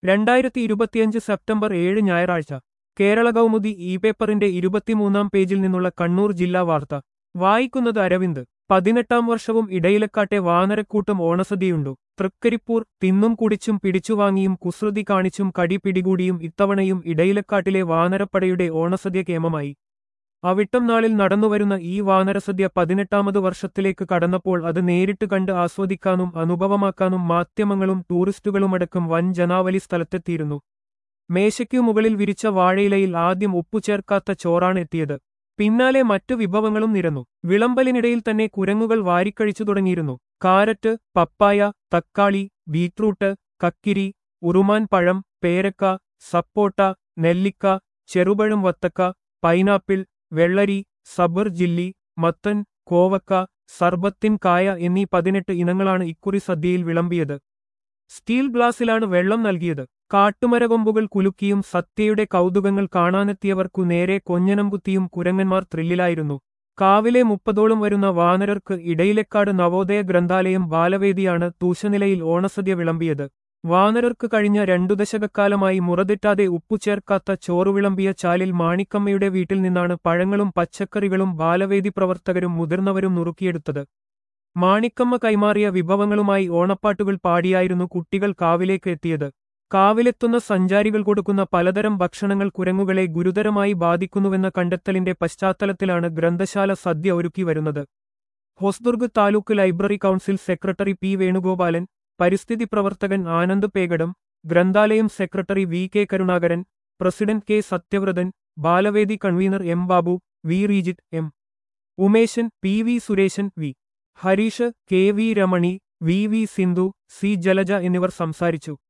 രണ്ടായിരത്തി ഇരുപത്തിയഞ്ച് സെപ്റ്റംബർ ഏഴ് ഞായറാഴ്ച കേരള കൗമുദി ഇ പേപ്പറിന്റെ ഇരുപത്തിമൂന്നാം പേജിൽ നിന്നുള്ള കണ്ണൂർ ജില്ലാ വാർത്ത വായിക്കുന്നത് അരവിന്ദ് പതിനെട്ടാം വർഷവും ഇടയിലക്കാട്ടെ വാനരക്കൂട്ടം ഓണസദ്യയുണ്ടു തൃക്കരിപ്പൂർ തിന്നും കുടിച്ചും പിടിച്ചുവാങ്ങിയും കുസൃതി കാണിച്ചും കടി പിടികൂടിയും ഇത്തവണയും ഇടയിലക്കാട്ടിലെ വാനരപ്പടയുടെ ഓണസദ്യ കേമമായി അവിട്ടം നാളിൽ നടന്നുവരുന്ന ഈ വാനരസദ്യ പതിനെട്ടാമത് വർഷത്തിലേക്ക് കടന്നപ്പോൾ അത് നേരിട്ട് കണ്ട് ആസ്വദിക്കാനും അനുഭവമാക്കാനും മാധ്യമങ്ങളും ടൂറിസ്റ്റുകളുമടക്കം വൻ ജനാവലി സ്ഥലത്തെത്തിയിരുന്നു മേശയ്ക്കു മുകളിൽ വിരിച്ച വാഴയിലയിൽ ആദ്യം ഉപ്പു ചേർക്കാത്ത ചോറാണ് എത്തിയത് പിന്നാലെ മറ്റു വിഭവങ്ങളും നിരന്നു വിളമ്പലിനിടയിൽ തന്നെ കുരങ്ങുകൾ വാരിക്കഴിച്ചു തുടങ്ങിയിരുന്നു കാരറ്റ് പപ്പായ തക്കാളി ബീറ്റ്റൂട്ട് കക്കിരി ഉറുമാൻ പഴം പേരക്ക സപ്പോട്ട നെല്ലിക്ക ചെറുപഴം വത്തക്ക പൈനാപ്പിൾ വെള്ളരി സബർ ജില്ലി മത്തൻ കോവക്ക സർബത്തിൻ കായ എന്നീ പതിനെട്ട് ഇനങ്ങളാണ് ഇക്കുറി സദ്യയിൽ വിളമ്പിയത് സ്റ്റീൽ ഗ്ലാസ്സിലാണ് വെള്ളം നൽകിയത് കാട്ടുമരകൊമ്പുകൾ കുലുക്കിയും സത്യയുടെ കൗതുകങ്ങൾ കാണാനെത്തിയവർക്കു നേരെ കൊഞ്ഞനം കുത്തിയും കുരങ്ങന്മാർ ത്രില്ലിലായിരുന്നു കാവിലെ മുപ്പതോളം വരുന്ന വാനരർക്ക് ഇടയിലെക്കാട് നവോദയ ഗ്രന്ഥാലയം ബാലവേദിയാണ് തൂശനിലയിൽ ഓണസദ്യ വിളമ്പിയത് വാനരർക്ക് കഴിഞ്ഞ രണ്ടു ദശകക്കാലമായി മുറതെറ്റാതെ ഉപ്പു ചേർക്കാത്ത ചോറു വിളമ്പിയ ചാലിൽ മാണിക്കമ്മയുടെ വീട്ടിൽ നിന്നാണ് പഴങ്ങളും പച്ചക്കറികളും ബാലവേദി പ്രവർത്തകരും മുതിർന്നവരും നുറുക്കിയെടുത്തത് മാണിക്കമ്മ കൈമാറിയ വിഭവങ്ങളുമായി ഓണപ്പാട്ടുകൾ പാടിയായിരുന്നു കുട്ടികൾ കാവിലേക്ക് എത്തിയത് കാവിലെത്തുന്ന സഞ്ചാരികൾ കൊടുക്കുന്ന പലതരം ഭക്ഷണങ്ങൾ കുരങ്ങുകളെ ഗുരുതരമായി ബാധിക്കുന്നുവെന്ന കണ്ടെത്തലിന്റെ പശ്ചാത്തലത്തിലാണ് ഗ്രന്ഥശാല സദ്യ ഒരുക്കി വരുന്നത് Hosdurg taluk library council secretary P Venugopalan പരിസ്ഥിതി പ്രവർത്തകൻ ആനന്ദ് പേഗഡം ഗ്രന്ഥാലയം secretary V K Karunakaran president K Sathyavrathan Balavedi convener M Babu V Rejith M Umeshan P V Sureshan V Harish K V Ramani V V Sindhu C Jalaja എന്നിവർ സംസാരിച്ചു